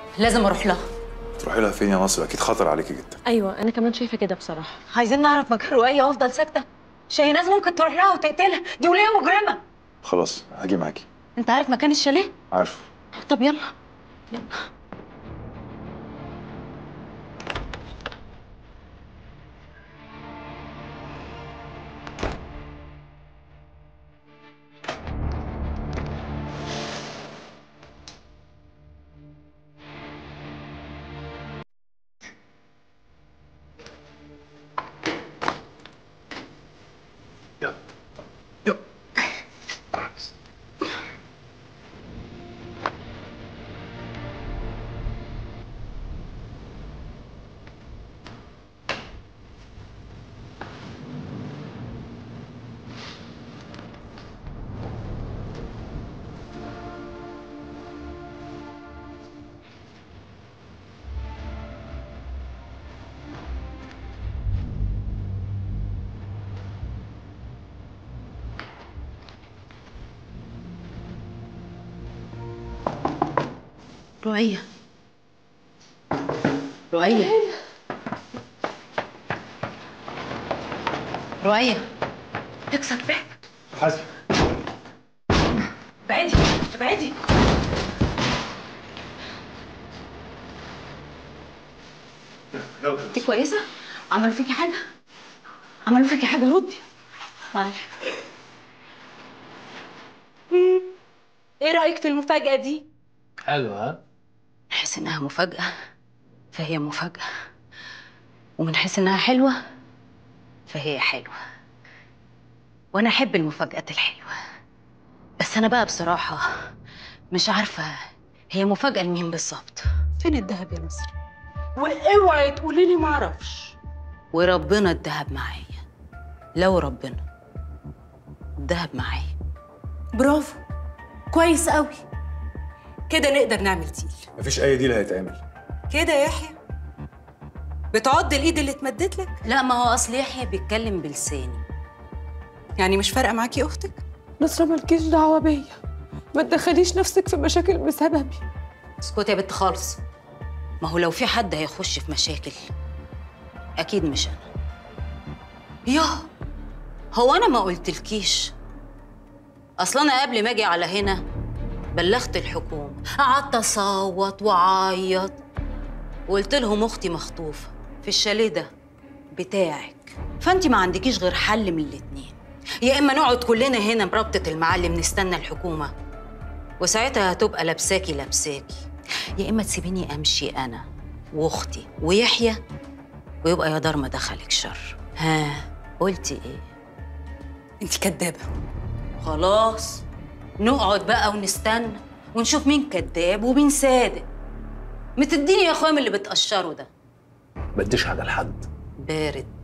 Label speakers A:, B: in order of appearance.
A: لازم اروح لها
B: تروحي لها فين يا ناصر اكيد خطر عليكي جدا
C: ايوه انا كمان شايفه كده بصراحه
D: عايزين نعرف مكان رؤية وافضل ساكتة شاهيناز ممكن تروح لها وتقتلها دي ولية مجرمة
B: خلاص هاجي معاكي
D: انت عارف مكان الشاليه؟
B: عارفه
D: طب يلا رؤية رؤية رؤية اكسر باب
B: حسن
D: ابعدي ابعدي انت كويسة؟ عملوا فيكي حاجة؟ عملوا فيكي حاجة ردي معلش ايه رأيك في المفاجأة دي؟
E: حلو ها
A: نحس انها مفاجأة فهي مفاجأة ومن حيث انها حلوة فهي حلوة وانا احب المفاجآت الحلوة بس انا بقى بصراحة مش عارفة هي مفاجأة لمين بالظبط
D: فين الذهب يا مصر؟ واوعي تقولي لي معرفش
A: وربنا الدهب معايا لو ربنا الدهب معايا
F: برافو كويس قوي كده نقدر نعمل ديل
B: مفيش اي ديل هيتعمل
F: كده يا يحيى بتعض الايد اللي اتمدت لك
A: لا ما هو اصل يحيى بيتكلم بلساني
F: يعني مش فارقه معاكي اختك
C: نصرة مالكيش دعوة بيا ما تدخليش نفسك في مشاكل بسببي
A: اسكتي يا بنت خالص ما هو لو في حد هيخش في مشاكل اكيد مش انا ياه هو انا ما قلتلكيش اصل انا قبل ما اجي على هنا بلغت الحكومه قعدت اصوت واعيط وقلت لهم اختي مخطوفه في الشاليه ده بتاعك فانت ما عندكيش غير حل من الاتنين يا اما نقعد كلنا هنا بربطه المعلم نستنى الحكومه وساعتها هتبقى لابساكي لابساكي يا اما تسيبيني امشي انا واختي ويحيى ويبقى يا دار ما دخلك شر ها قلتي ايه
F: انت كدابه
A: خلاص نقعد بقى ونستنى ونشوف مين كذاب ومين صادق ما تديني يا اخويا من اللي بتقشره ده
E: بديش حاجه لحد
A: بارد